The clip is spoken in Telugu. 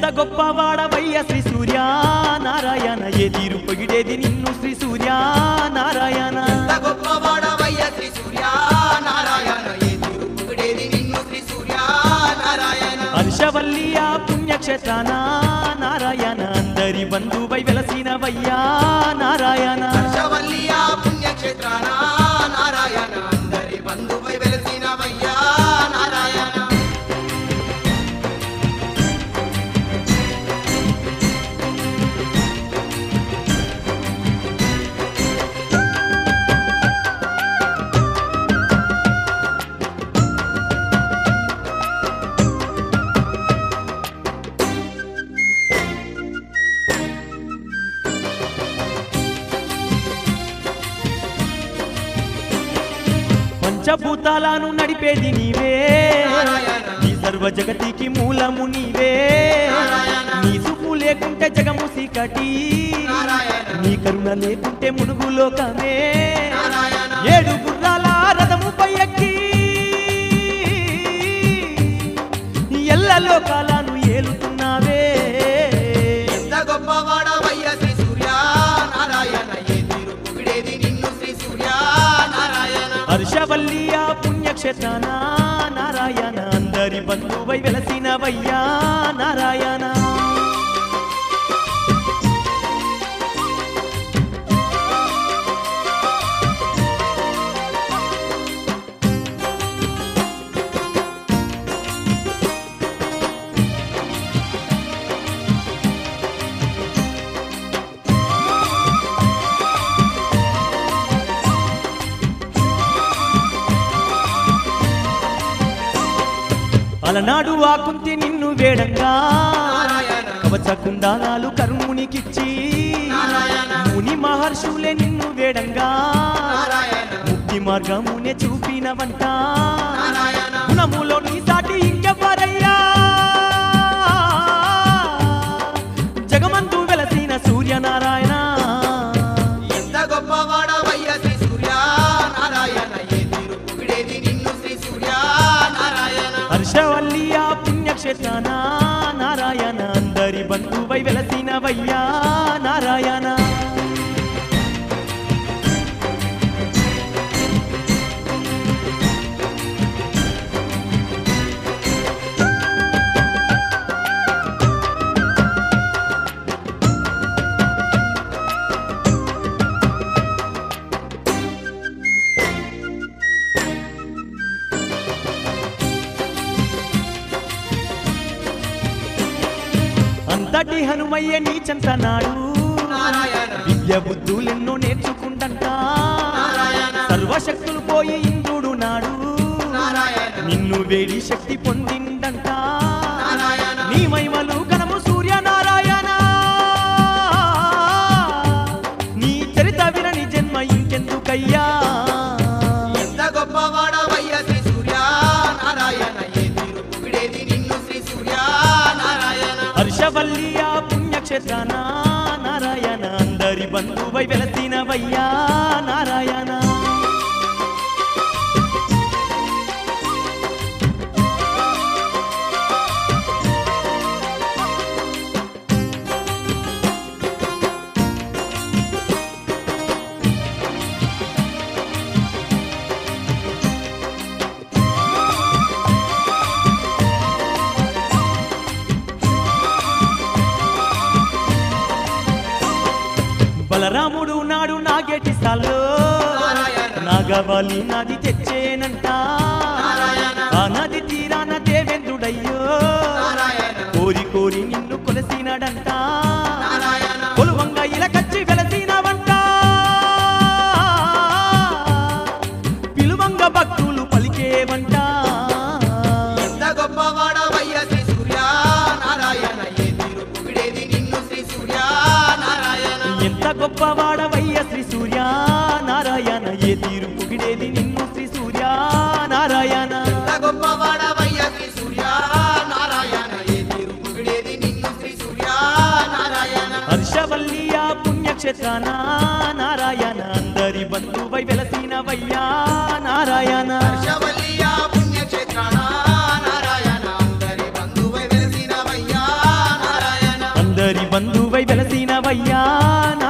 గొప్పవాడవయ్య శ్రీ సూర్య నారాయణ ఏ తీరు పొగిడేది నిన్ను శ్రీ సూర్య నారాయణ ఎంత గొప్పవాడవయ్య శ్రీ సూర్య నారాయణ ఏ తీరు పొగిడేది నిన్ను శ్రీ సూర్య నారాయణ హర్షవల్లియ పుణ్యక్షేత్రాన నారాయణ అందరి బంధువై వెలసినవయ్యా నారాయణ హర్షవల్లియ పుణ్యక్షేత్రాన నారాయణ అందరి బంధువై వెలసినవయ్యా నారాయణ పంచభూతాలను నడిపేది నీవే నారాయణ. ఈ సర్వ జగతికి మూలము నీవే నారాయణ. నీ సుపు లేకుంటే జగము సీకటి నారాయణ. నీ కరుణ లేకుంటే మునుగు లోకమే నారాయణ. ఏడు గుర్రాల రథముపై ఎక్కి ఎల్ల లోకాలను ఏలుతున్నావే ఎంత గొప్పవాడవయ్య శ్రీ సూర్య నారాయణ ఏ తీరు పొగిడేది నిన్ను శ్రీ సూర్య నారాయణ హర్షవల్లియ పుణ్యక్షేత్రాన నారాయణ అందరి బంధువై వెలసినవయ్యా నారాయణ అలనాడు ఆకుంతి నిన్ను వేడంగా నారాయణ కవచ కుండాలాలు కరుమునికిచ్చి నారాయణ ముని మహర్షులే నిన్ను వేడంగా నారాయణ ముక్తి మార్గమునే చూపినవంట నారాయణ గుణములో నీ సాటి ఇంకెవ్వరయ్యా జగమంతు వెలసిన సూర్యనారాయణ ఎంత గొప్పవాడవయ్య శ్రీ సూర్య నారాయణ ఏ తీరు పొగిడేది నిన్ను శ్రీ సూర్య నారాయణ హర్షవల్లియ పుణ్యక్షేత్రాన నారాయణ అందరి బంధువై వెలసినవయ్యా నారాయణ అంతటి హనుమయ్య నీ చెంతనాడు నారాయణ విద్య బుద్ధులెన్నో నేర్చుకుంటంట నారాయణ సర్వశక్తులు పోయి ఇంద్రుడు నాడు నారాయణ నిన్ను వేడి శక్తి పొందిందంట నారాయణ నీ మహిమలు గణము సూర్యనారాయణ నీ చరిత వినని జన్మ ఇంకెందుకయ్యా ఎంత గొప్పవాడవయ్య శ్రీ సూర్య నారాయణ ఏ తీరు పొగిడేది నిన్ను శ్రీ సూర్య నారాయణ హర్షవల్లియ పుణ్యక్షేత్రాన నారాయణ అందరి బంధువై వెలసినవయ్యా నారాయణ బలరాముడు నాడు నాగేటి సాల్లో నారాయణ. నాగవాలి నది తెచ్చేనంట నారాయణ. ఆ నది తీరాన దేవేంద్రుడయ్యో నారాయణ కోరి కోరి నిన్ను కొలసినాడంట నారాయణ కొలువంగా ఇలకచ్చి వెలసినవంట పిలువంగ భక్తులు పలికేవంట ఎంత గొప్పవాడవయ్య శ్రీ సూర్య నారాయణ ఏ తీరు పొగిడేది నిన్ను శ్రీ సూర్య నారాయణ ఎంత గొప్పవాడవయ్య శ్రీ సూర్య నారాయణ ఏ తీరు పొగిడేది నిన్ను శ్రీ సూర్య నారాయణ ఎంత గొప్పవాడవయ్య శ్రీ సూర్య నారాయణ ఏ తీరు పొగిడేది నిన్ను శ్రీ సూర్య నారాయణ హర్షవల్లియ పుణ్యక్షేత్రాన నారాయణ అందరి బంధువై వెలసినవయ్యా నారాయణ హర్షవల్లియ పుణ్యక్షేత్రాన నారాయణ అందరి బంధువై వెలసినవయ్యా నారాయణ వెలసినవయ్యా